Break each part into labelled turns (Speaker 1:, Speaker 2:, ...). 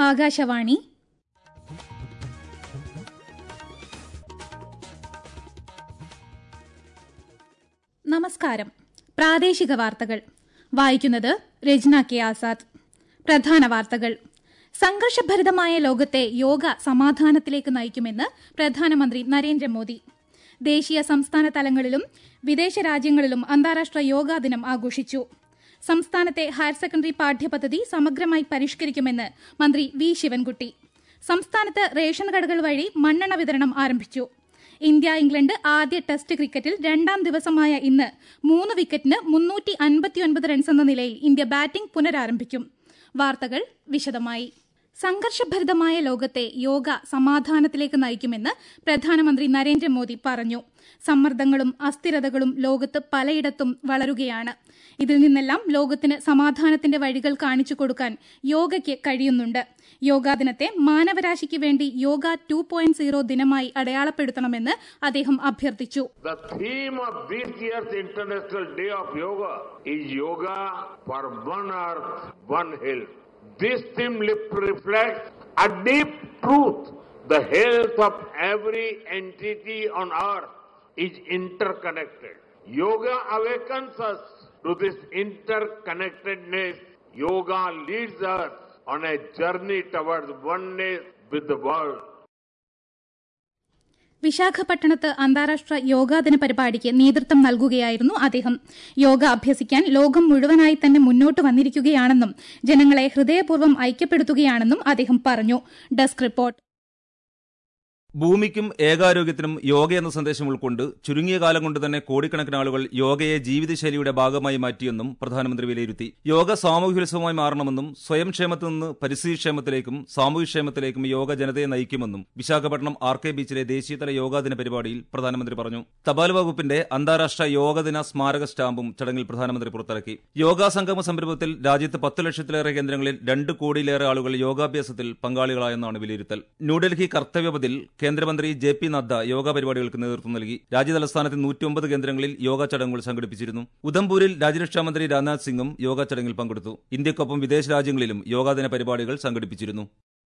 Speaker 1: ആകാശവാണി നമസ്കാരം പ്രാദേശിക വാർത്തകൾ വായിക്കുന്നത് രജ്ന കെ ആസാദ് പ്രധാന വാർത്തകൾ സംഘർഷഭരിതമായ ലോകത്തെ യോഗ സമാധാനത്തിലേക്ക് നയിക്കുമെന്ന് പ്രധാനമന്ത്രി നരേന്ദ്രമോദി ദേശീയ സംസ്ഥാന തലങ്ങളിലും വിദേശ രാജ്യങ്ങളിലും അന്താരാഷ്ട്ര യോഗാ ദിനം ആഘോഷിച്ചു സംസ്ഥാനത്തെ ഹയർ സെക്കൻഡറി പാഠ്യപദ്ധതി സമഗ്രമായി പരിഷ്കരിക്കുമെന്ന് മന്ത്രി വി ശിവൻകുട്ടി സംസ്ഥാനത്ത് റേഷൻ കടകൾ വഴി മണ്ണെണ്ണ വിതരണം ആരംഭിച്ചു ഇന്ത്യ ഇംഗ്ലണ്ട് ആദ്യ ടെസ്റ്റ് ക്രിക്കറ്റിൽ രണ്ടാം ദിവസമായ ഇന്ന് മൂന്ന് വിക്കറ്റിന് മുന്നൂറ്റി അൻപത്തിയൊൻപത് റൺസ് എന്ന നിലയിൽ ഇന്ത്യ ബാറ്റിംഗ് പുനരാരംഭിക്കും വാർത്തകൾ വിശദമായി സംഘർഷഭരിതമായ ലോകത്തെ യോഗ സമാധാനത്തിലേക്ക് നയിക്കുമെന്ന് പ്രധാനമന്ത്രി നരേന്ദ്രമോദി പറഞ്ഞു സമ്മർദ്ദങ്ങളും അസ്ഥിരതകളും ലോകത്ത് പലയിടത്തും വളരുകയാണ് ഇതിൽ നിന്നെല്ലാം ലോകത്തിന് സമാധാനത്തിന്റെ വഴികൾ കാണിച്ചു കൊടുക്കാൻ യോഗയ്ക്ക് കഴിയുന്നുണ്ട് യോഗാ ദിനത്തെ മാനവരാശിക്ക് വേണ്ടി യോഗ ടു പോയിന്റ് സീറോ ദിനമായി അടയാളപ്പെടുത്തണമെന്ന് അദ്ദേഹം അഭ്യർത്ഥിച്ചു
Speaker 2: The theme of this year's International Day of Yoga is Yoga for One Earth, One Health. This theme lip- reflects a deep truth. The health of every entity on earth is interconnected. Yoga awakens us to this interconnectedness. Yoga leads us on a journey towards oneness with the world.
Speaker 1: വിശാഖപട്ടണത്ത് അന്താരാഷ്ട്ര യോഗാ ദിന പരിപാടിക്ക് നേതൃത്വം നൽകുകയായിരുന്നു അദ്ദേഹം യോഗ അഭ്യസിക്കാൻ ലോകം മുഴുവനായി തന്നെ മുന്നോട്ട് വന്നിരിക്കുകയാണെന്നും ജനങ്ങളെ ഹൃദയപൂർവ്വം ഐക്യപ്പെടുത്തുകയാണെന്നും അദ്ദേഹം പറഞ്ഞു ഡെസ്ക് റിപ്പോർട്ട്
Speaker 3: ഭൂമിക്കും ഏകാരോഗ്യത്തിനും യോഗ എന്ന സന്ദേശം ഉൾക്കൊണ്ട് ചുരുങ്ങിയ കാലം കൊണ്ട് തന്നെ കോടിക്കണക്കിന് ആളുകൾ യോഗയെ ജീവിതശൈലിയുടെ ഭാഗമായി മാറ്റിയെന്നും പ്രധാനമന്ത്രി വിലയിരുത്തി യോഗ സാമൂഹ്യോത്സവമായി മാറണമെന്നും സ്വയംക്ഷേമത്തിൽ നിന്ന് പരിസ്ഥിതിക്ഷേമത്തിലേക്കും സാമൂഹ്യക്ഷേമത്തിലേക്കും യോഗ ജനതയെ നയിക്കുമെന്നും വിശാഖപട്ടണം ആർ കെ ബീച്ചിലെ ദേശീയതല യോഗാദിന പരിപാടിയിൽ പ്രധാനമന്ത്രി പറഞ്ഞു തപാൽ വകുപ്പിന്റെ അന്താരാഷ്ട്ര യോഗദിന സ്മാരക സ്റ്റാമ്പും ചടങ്ങിൽ പ്രധാനമന്ത്രി പുറത്തിറക്കി യോഗാ സംഗമ സംരംഭത്തിൽ രാജ്യത്ത് പത്ത് ലക്ഷത്തിലേറെ കേന്ദ്രങ്ങളിൽ രണ്ട് കോടിയിലേറെ ആളുകൾ യോഗാഭ്യാസത്തിൽ പങ്കാളികളായെന്നാണ് വിലയിരുത്തൽ ന്യൂഡൽഹി കർത്തവ്യപതിൽ കേന്ദ്രമന്ത്രി ജെ പി നദ്ദ യോഗ പരിപാടികൾക്ക് നേതൃത്വം നൽകി രാജ്യതലസ്ഥാനത്ത് നൂറ്റിയൊമ്പത് കേന്ദ്രങ്ങളിൽ യോഗ ചടങ്ങുകൾ സംഘടിപ്പിച്ചിരുന്നു ഉധംപൂരിൽ രാജ്യരക്ഷാമന്ത്രി രാജ്നാഥ് സിംഗും യോഗ ചടങ്ങിൽ പങ്കെടുത്തു ഇന്ത്യക്കൊപ്പം വിദേശ രാജ്യങ്ങളിലും യോഗാദിന പരിപാടികൾ സംഘടിപ്പിച്ചിരുന്നു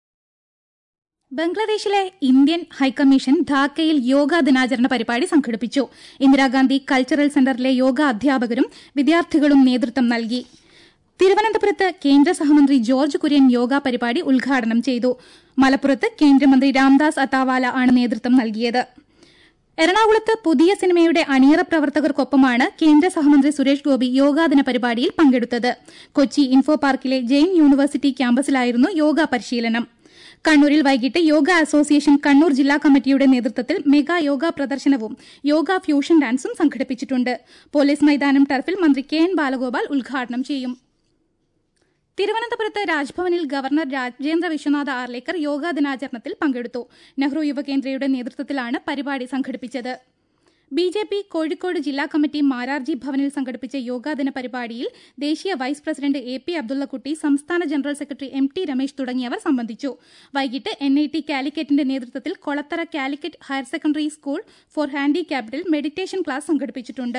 Speaker 1: ബംഗ്ലാദേശിലെ ഇന്ത്യൻ ഹൈക്കമ്മീഷൻ ധാക്കയിൽ യോഗാ ദിനാചരണ പരിപാടി സംഘടിപ്പിച്ചു ഇന്ദിരാഗാന്ധി കൾച്ചറൽ സെന്ററിലെ യോഗ അധ്യാപകരും വിദ്യാർത്ഥികളും നേതൃത്വം നൽകി തിരുവനന്തപുരത്ത് കേന്ദ്ര സഹമന്ത്രി ജോർജ് കുര്യൻ യോഗ പരിപാടി ഉദ്ഘാടനം ചെയ്തു മലപ്പുറത്ത് കേന്ദ്രമന്ത്രി രാംദാസ് അത്താവാല ആണ് നേതൃത്വം നൽകിയത് എറണാകുളത്ത് പുതിയ സിനിമയുടെ അണിയറ പ്രവർത്തകർക്കൊപ്പമാണ് കേന്ദ്ര സഹമന്ത്രി സുരേഷ് ഗോപി യോഗാദിന പരിപാടിയിൽ പങ്കെടുത്തത് കൊച്ചി ഇൻഫോ പാർക്കിലെ ജെയിൻ യൂണിവേഴ്സിറ്റി ക്യാമ്പസിലായിരുന്നു യോഗ പരിശീലനം കണ്ണൂരിൽ വൈകിട്ട് യോഗ അസോസിയേഷൻ കണ്ണൂർ ജില്ലാ കമ്മിറ്റിയുടെ നേതൃത്വത്തിൽ മെഗാ യോഗ പ്രദർശനവും യോഗ ഫ്യൂഷൻ ഡാൻസും സംഘടിപ്പിച്ചിട്ടുണ്ട് പോലീസ് മൈതാനം ടർഫിൽ മന്ത്രി കെ എൻ ബാലഗോപാൽ ഉദ്ഘാടനം ചെയ്യും തിരുവനന്തപുരത്ത് രാജ്ഭവനിൽ ഗവർണർ രാജേന്ദ്ര വിശ്വനാഥ ആർലേക്കർ യോഗാ ദിനാചരണത്തിൽ പങ്കെടുത്തു നെഹ്റു യുവകേന്ദ്രയുടെ നേതൃത്വത്തിലാണ് പരിപാടി സംഘടിപ്പിച്ചത് ബി ജെ പി കോഴിക്കോട് ജില്ലാ കമ്മിറ്റി മാരാർജി ഭവനിൽ സംഘടിപ്പിച്ച യോഗാദിന പരിപാടിയിൽ ദേശീയ vice president A P Abdullakutty സംസ്ഥാന general secretary M T Ramesh തുടങ്ങിയവർ സംബന്ധിച്ചു വൈകിട്ട് എൻ ഐ ടി കാലിക്കറ്റിന്റെ നേതൃത്വത്തിൽ Kolathara Calicut higher secondary school for ഹാൻഡിക്യാപ്ഡിൽ മെഡിറ്റേഷൻ ക്ലാസ് സംഘടിപ്പിച്ചിട്ടുണ്ട്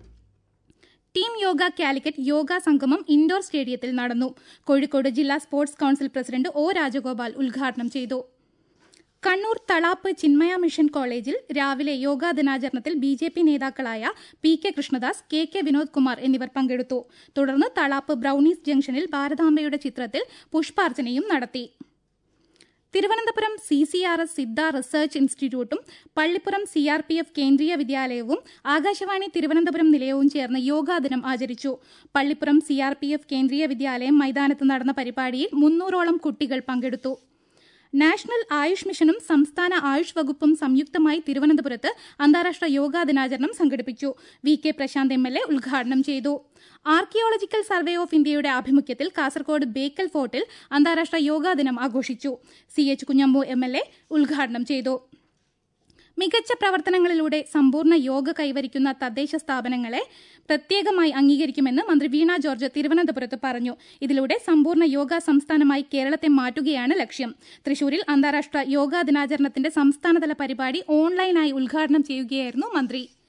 Speaker 1: ടീം യോഗ കാലിക്കറ്റ് യോഗ സംഗമം ഇൻഡോർ സ്റ്റേഡിയത്തിൽ നടന്നു കോഴിക്കോട് ജില്ലാ sports council president O Rajagopal ഉദ്ഘാടനം ചെയ്തു കണ്ണൂർ തളാപ്പ് ചിന്മയ മിഷൻ കോളേജിൽ രാവിലെ യോഗാ ദിനാചരണത്തിൽ ബി ജെ പി നേതാക്കളായ P K Krishnadas K K Vinod Kumar എന്നിവർ പങ്കെടുത്തു തുടർന്ന് തളാപ്പ് ബ്രൌണീസ് ജംഗ്ഷനിൽ ഭാരതാംബയുടെ ചിത്രത്തിൽ പുഷ്പാർച്ചനയും നടത്തി Thiruvananthapuram C C R S Siddha research ഇൻസ്റ്റിറ്റ്യൂട്ടും Pallippuram C R P F Kendriya വിദ്യാലയവും ആകാശവാണി തിരുവനന്തപുരം നിലയവും ചേർന്ന് യോഗാ ദിനം ആചരിച്ചു Pallippuram C R P F Kendriya Vidyalaya മൈതാനത്ത് നടന്ന പരിപാടിയിൽ മുന്നൂറോളം കുട്ടികൾ പങ്കെടുത്തു നാഷണൽ ആയുഷ് മിഷനും സംസ്ഥാന ആയുഷ് വകുപ്പും സംയുക്തമായി തിരുവനന്തപുരത്ത് അന്താരാഷ്ട്ര യോഗാ ദിനാചരണം സംഘടിപ്പിച്ചു V K Prashanth M L A ഉദ്ഘാടനം ചെയ്തു ആർക്കിയോളജിക്കൽ സർവേ ഓഫ് ഇന്ത്യയുടെ ആഭിമുഖ്യത്തിൽ കാസർകോട് ബേക്കൽ ഫോർട്ടിൽ അന്താരാഷ്ട്ര യോഗാ ദിനം ആഘോഷിച്ചു C H Kunhambu M L A ഉദ്ഘാടനം ചെയ്തു മികച്ച പ്രവർത്തനങ്ങളിലൂടെ സമ്പൂർണ്ണ യോഗ കൈവരിക്കുന്ന തദ്ദേശ സ്ഥാപനങ്ങളെ പ്രത്യേകമായി അംഗീകരിക്കുമെന്ന് മന്ത്രി വീണ ജോർജ് തിരുവനന്തപുരത്ത് പറഞ്ഞു ഇതിലൂടെ സമ്പൂർണ്ണ യോഗ സംസ്ഥാനമായി കേരളത്തെ മാറ്റുകയാണ് ലക്ഷ്യം തൃശൂരിൽ അന്താരാഷ്ട്ര യോഗാ ദിനാചരണത്തിന്റെ സംസ്ഥാനതല പരിപാടി ഓൺലൈനായി ഉദ്ഘാടനം ചെയ്യുകയായിരുന്നു മന്ത്രി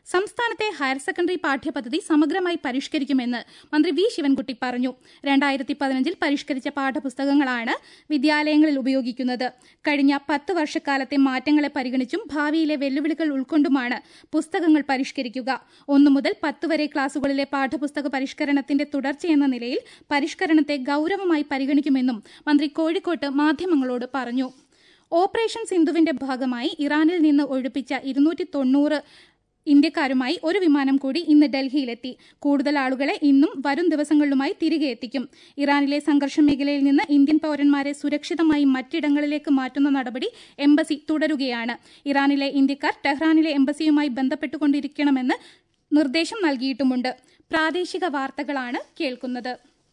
Speaker 1: സംസ്ഥാനത്തെ ഹയർ സെക്കൻഡറി പാഠ്യപദ്ധതി സമഗ്രമായി പരിഷ്കരിക്കുമെന്ന് മന്ത്രി വി ശിവൻകുട്ടി പറഞ്ഞു രണ്ടായിരത്തി പതിനഞ്ചിൽ പരിഷ്കരിച്ച പാഠപുസ്തകങ്ങളാണ് വിദ്യാലയങ്ങളിൽ ഉപയോഗിക്കുന്നത് കഴിഞ്ഞ പത്ത് വർഷക്കാലത്തെ മാറ്റങ്ങളെ പരിഗണിച്ചും ഭാവിയിലെ വെല്ലുവിളികൾ ഉൾക്കൊണ്ടുമാണ് പുസ്തകങ്ങൾ പരിഷ്കരിക്കുക ഒന്നു മുതൽ പത്ത് വരെ ക്ലാസുകളിലെ പാഠപുസ്തക പരിഷ്കരണത്തിന്റെ തുടർച്ചയെന്ന നിലയിൽ പരിഷ്കരണത്തെ ഗൌരവമായി പരിഗണിക്കുമെന്നും മന്ത്രി കോഴിക്കോട്ട് മാധ്യമങ്ങളോട് പറഞ്ഞു ഓപ്പറേഷൻ സിന്ധുവിന്റെ ഭാഗമായി ഇറാനിൽ നിന്ന് ഒഴിപ്പിച്ച ഇരുന്നൂറ്റി തൊണ്ണൂറ് ഇന്ത്യക്കാരുമായി ഒരു വിമാനം കൂടി ഇന്ന് ഡൽഹിയിലെത്തി കൂടുതൽ ആളുകളെ ഇന്നും വരും ദിവസങ്ങളിലുമായി തിരികെ എത്തിക്കും ഇറാനിലെ സംഘർഷ മേഖലയിൽ നിന്ന് ഇന്ത്യൻ പൌരന്മാരെ സുരക്ഷിതമായി മറ്റിടങ്ങളിലേക്ക് മാറ്റുന്ന നടപടി എംബസി തുടരുകയാണ് ഇറാനിലെ ഇന്ത്യക്കാർ ടെഹ്റാനിലെ എംബസിയുമായി ബന്ധപ്പെട്ടുകൊണ്ടിരിക്കണമെന്ന് നിർദ്ദേശം നൽകിയിട്ടുമുണ്ട് പ്രാദേശിക വാർത്തകളാണ് കേൾക്കുന്നത്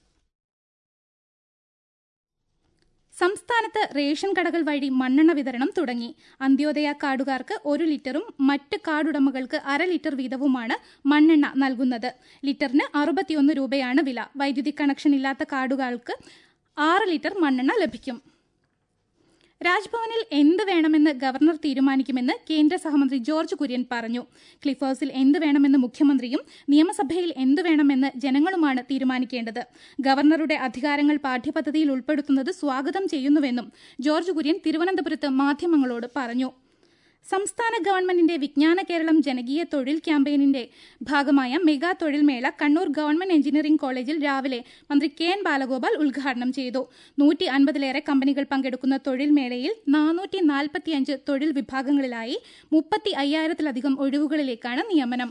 Speaker 1: സംസ്ഥാനത്ത് റേഷൻ കടകൾ വഴി മണ്ണെണ്ണ വിതരണം തുടങ്ങി അന്ത്യോദയ കാർഡുകാർക്ക് ഒരു ലിറ്ററും മറ്റ് കാർഡുടമകൾക്ക് അര ലിറ്റർ വീതവുമാണ് മണ്ണെണ്ണ നൽകുന്നത് ലിറ്ററിന് അറുപത്തിയൊന്ന് രൂപയാണ് വില വൈദ്യുതി കണക്ഷൻ ഇല്ലാത്ത കാർഡുകൾക്ക് ആറ് ലിറ്റർ മണ്ണെണ്ണ ലഭിക്കും രാജ്ഭവനിൽ എന്ത് വേണമെന്ന് ഗവർണർ തീരുമാനിക്കുമെന്ന് കേന്ദ്ര സഹമന്ത്രി ജോർജ് കുര്യൻ പറഞ്ഞു ക്ലിഫ് ഹൌസിൽ എന്ത് വേണമെന്ന് മുഖ്യമന്ത്രിയും നിയമസഭയിൽ എന്ത് വേണമെന്ന് ജനങ്ങളുമാണ് തീരുമാനിക്കേണ്ടത് ഗവർണറുടെ അധികാരങ്ങൾ പാഠ്യപദ്ധതിയിൽ ഉൾപ്പെടുത്തുന്നത് സ്വാഗതം ചെയ്യുന്നുവെന്നും ജോർജ് കുര്യൻ തിരുവനന്തപുരത്ത് മാധ്യമങ്ങളോട് പറഞ്ഞു സംസ്ഥാന ഗവൺമെന്റിന്റെ വിജ്ഞാന കേരളം ജനകീയ തൊഴിൽ ക്യാമ്പയിനിന്റെ ഭാഗമായ മെഗാ തൊഴിൽ മേള കണ്ണൂർ ഗവൺമെന്റ് എഞ്ചിനീയറിംഗ് കോളേജിൽ രാവിലെ മന്ത്രി കെ എൻ ബാലഗോപാൽ ഉദ്ഘാടനം ചെയ്തു നൂറ്റി അൻപതിലേറെ കമ്പനികൾ പങ്കെടുക്കുന്ന തൊഴിൽ മേളയിൽ നാനൂറ്റി നാൽപ്പത്തിയഞ്ച് തൊഴിൽ വിഭാഗങ്ങളിലായി മുപ്പത്തി അയ്യായിരത്തിലധികം ഒഴിവുകളിലേക്കാണ് നിയമനം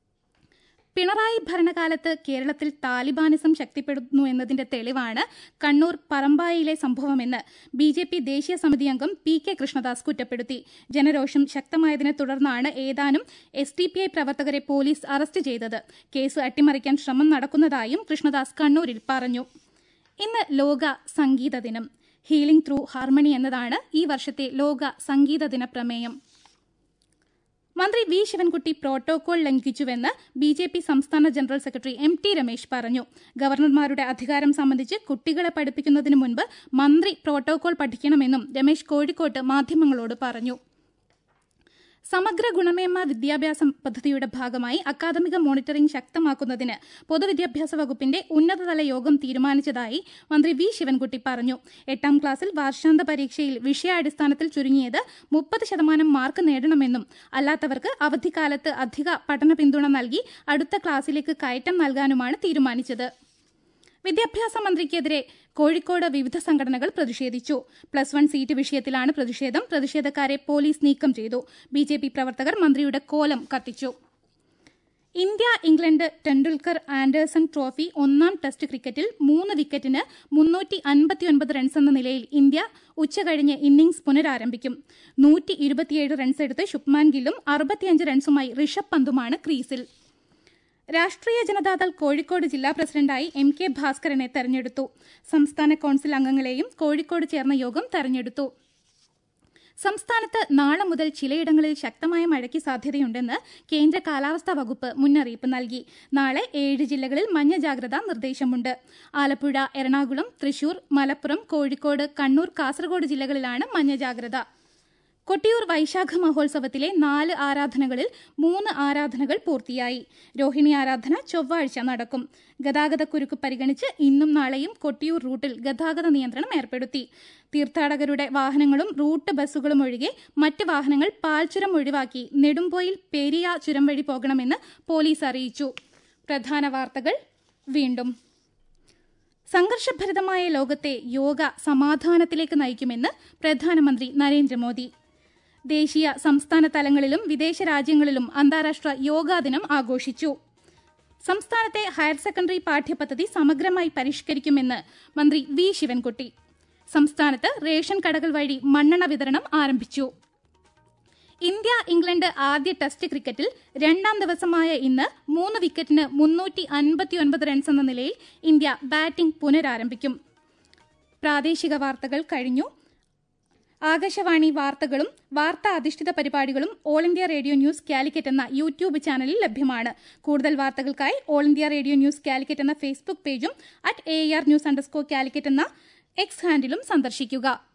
Speaker 1: പിണറായി ഭരണകാലത്ത് കേരളത്തിൽ താലിബാനിസം ശക്തിപ്പെടുന്നു എന്നതിന്റെ തെളിവാണ് കണ്ണൂർ പറമ്പായിലെ സംഭവമെന്ന് ബി ജെ പി ദേശീയ സമിതി അംഗം പി കെ കൃഷ്ണദാസ് കുറ്റപ്പെടുത്തി ജനരോഷം ശക്തമായതിനെ തുടർന്നാണ് ഏതാനും എസ് ഡി പി ഐ പ്രവർത്തകരെ പോലീസ് അറസ്റ്റ് ചെയ്തത് കേസ് അട്ടിമറിക്കാൻ ശ്രമം നടക്കുന്നതായും കൃഷ്ണദാസ് കണ്ണൂരിൽ പറഞ്ഞു ഇന്ന് ലോക സംഗീത ദിനം ഹീലിംഗ് ത്രൂ ഹാർമണി എന്നതാണ് ഈ വർഷത്തെ ലോക സംഗീത ദിന പ്രമേയം മന്ത്രി വി ശിവൻകുട്ടി പ്രോട്ടോകോൾ ലംഘിച്ചുവെന്ന് ബി ജെ പി സംസ്ഥാന general secretary M T Ramesh പറഞ്ഞു ഗവർണർമാരുടെ അധികാരം സംബന്ധിച്ച് കുട്ടികളെ പഠിപ്പിക്കുന്നതിന് മുൻപ് മന്ത്രി പ്രോട്ടോകോൾ പഠിക്കണമെന്നും രമേശ് കോഴിക്കോട്ട് മാധ്യമങ്ങളോട് പറഞ്ഞു സമഗ്ര ഗുണമേന്മ വിദ്യാഭ്യാസ പദ്ധതിയുടെ ഭാഗമായി അക്കാദമിക മോണിറ്ററിംഗ് ശക്തമാക്കുന്നതിന് പൊതുവിദ്യാഭ്യാസ വകുപ്പിന്റെ ഉന്നതതല യോഗം തീരുമാനിച്ചതായി മന്ത്രി വി ശിവൻകുട്ടി പറഞ്ഞു എട്ടാം ക്ലാസ്സിൽ വാർഷാന്ത പരീക്ഷയിൽ വിഷയാടിസ്ഥാനത്തിൽ ചുരുങ്ങിയത് മുപ്പത് ശതമാനം മാർക്ക് നേടണമെന്നും അല്ലാത്തവർക്ക് അവധിക്കാലത്ത് അധിക പഠന പിന്തുണ നൽകി അടുത്ത ക്ലാസ്സിലേക്ക് കയറ്റം നൽകാനുമാണ് തീരുമാനിച്ചത് വിദ്യാഭ്യാസ മന്ത്രിക്കെതിരെ കോഴിക്കോട് വിവിധ സംഘടനകൾ പ്രതിഷേധിച്ചു പ്ലസ് വൺ സീറ്റ് വിഷയത്തിലാണ് പ്രതിഷേധം പ്രതിഷേധക്കാരെ പോലീസ് നീക്കം ചെയ്തു ബി ജെ പി പ്രവർത്തകർ മന്ത്രിയുടെ കോലം കത്തിച്ചു India England Tendulkar Anderson trophy ഒന്നാം ടെസ്റ്റ് ക്രിക്കറ്റിൽ മൂന്ന് വിക്കറ്റിന് മുന്നൂറ്റി അൻപത്തിയൊൻപത് റൺസ് എന്ന നിലയിൽ ഇന്ത്യ ഉച്ചകഴിഞ്ഞ് ഇന്നിംഗ്സ് പുനരാരംഭിക്കും നൂറ്റി ഇരുപത്തിയേഴ് റൺസ് എടുത്ത് ശുഭ്മാൻ ഗില്ലും അറുപത്തിയഞ്ച് റൺസുമായി ഋഷഭ് പന്തുമാണ് ക്രീസിൽ രാഷ്ട്രീയ ജനതാദൾ കോഴിക്കോട് ജില്ലാ പ്രസിഡന്റായി എം കെ ഭാസ്കരനെ തെരഞ്ഞെടുത്തു സംസ്ഥാന കൌൺസിൽ അംഗങ്ങളെയും കോഴിക്കോട് ചേർന്ന യോഗം തെരഞ്ഞെടുത്തു സംസ്ഥാനത്ത് നാളെ മുതൽ ചിലയിടങ്ങളിൽ ശക്തമായ മഴയ്ക്ക് സാധ്യതയുണ്ടെന്ന് കേന്ദ്ര കാലാവസ്ഥാ വകുപ്പ് മുന്നറിയിപ്പ് നൽകി നാളെ ഏഴ് ജില്ലകളിൽ മഞ്ഞ ജാഗ്രതാ നിർദ്ദേശമുണ്ട് ആലപ്പുഴ എറണാകുളം തൃശൂർ മലപ്പുറം കോഴിക്കോട് കണ്ണൂർ കാസർഗോഡ് ജില്ലകളിലാണ് മഞ്ഞ ജാഗ്രത കൊട്ടിയൂർ വൈശാഖ മഹോത്സവത്തിലെ നാല് ആരാധനകളിൽ മൂന്ന് ആരാധനകൾ പൂർത്തിയായി രോഹിണി ആരാധന ചൊവ്വാഴ്ച നടക്കും ഗതാഗതക്കുരുക്ക് പരിഗണിച്ച് ഇന്നും നാളെയും കൊട്ടിയൂർ റൂട്ടിൽ ഗതാഗത നിയന്ത്രണം ഏർപ്പെടുത്തി തീർത്ഥാടകരുടെ വാഹനങ്ങളും റൂട്ട് ബസ്സുകളും ഒഴികെ മറ്റ് വാഹനങ്ങൾ പാൽച്ചുരം ഒഴിവാക്കി നെടുമ്പോയിൽ പെരിയ ചുരം വഴി പോകണമെന്ന് പോലീസ് അറിയിച്ചു പ്രധാന വാർത്തകൾ വീണ്ടും സംഘർഷഭരിതമായ ലോകത്തെ യോഗ സമാധാനത്തിലേക്ക് നയിക്കുമെന്ന് പ്രധാനമന്ത്രി നരേന്ദ്രമോദി ദേശീയ സംസ്ഥാന തലങ്ങളിലും വിദേശ രാജ്യങ്ങളിലും അന്താരാഷ്ട്ര യോഗാ ദിനം ആഘോഷിച്ചു സംസ്ഥാനത്തെ ഹയർ സെക്കൻഡറി പാഠ്യപദ്ധതി സമഗ്രമായി പരിഷ്കരിക്കുമെന്ന് മന്ത്രി വി ശിവൻകുട്ടി സംസ്ഥാനത്ത് റേഷൻ കടകൾ വഴി മണ്ണെണ്ണ വിതരണം ആരംഭിച്ചു ഇന്ത്യ ഇംഗ്ലണ്ട് ആദ്യ ടെസ്റ്റ് ക്രിക്കറ്റിൽ രണ്ടാം ദിവസമായ ഇന്ന് മൂന്ന് വിക്കറ്റിന് മുന്നൂറ്റി അൻപത്തിയൊൻപത് റൺസ് എന്ന നിലയിൽ ഇന്ത്യ ബാറ്റിംഗ് പുനരാരംഭിക്കും പ്രാദേശിക വാർത്തകൾ കഴിഞ്ഞു ആകാശവാണി വാർത്തകളും വാർത്താ അധിഷ്ഠിത പരിപാടികളും all India radio news Calicut എന്ന യൂട്യൂബ് ചാനലിൽ ലഭ്യമാണ് കൂടുതൽ വാർത്തകൾക്കായി all India radio news Calicut എന്ന ഫേസ്ബുക്ക് പേജും at A R news underscore Calicut എന്ന എക്സ് ഹാൻഡിലും സന്ദർശിക്കുക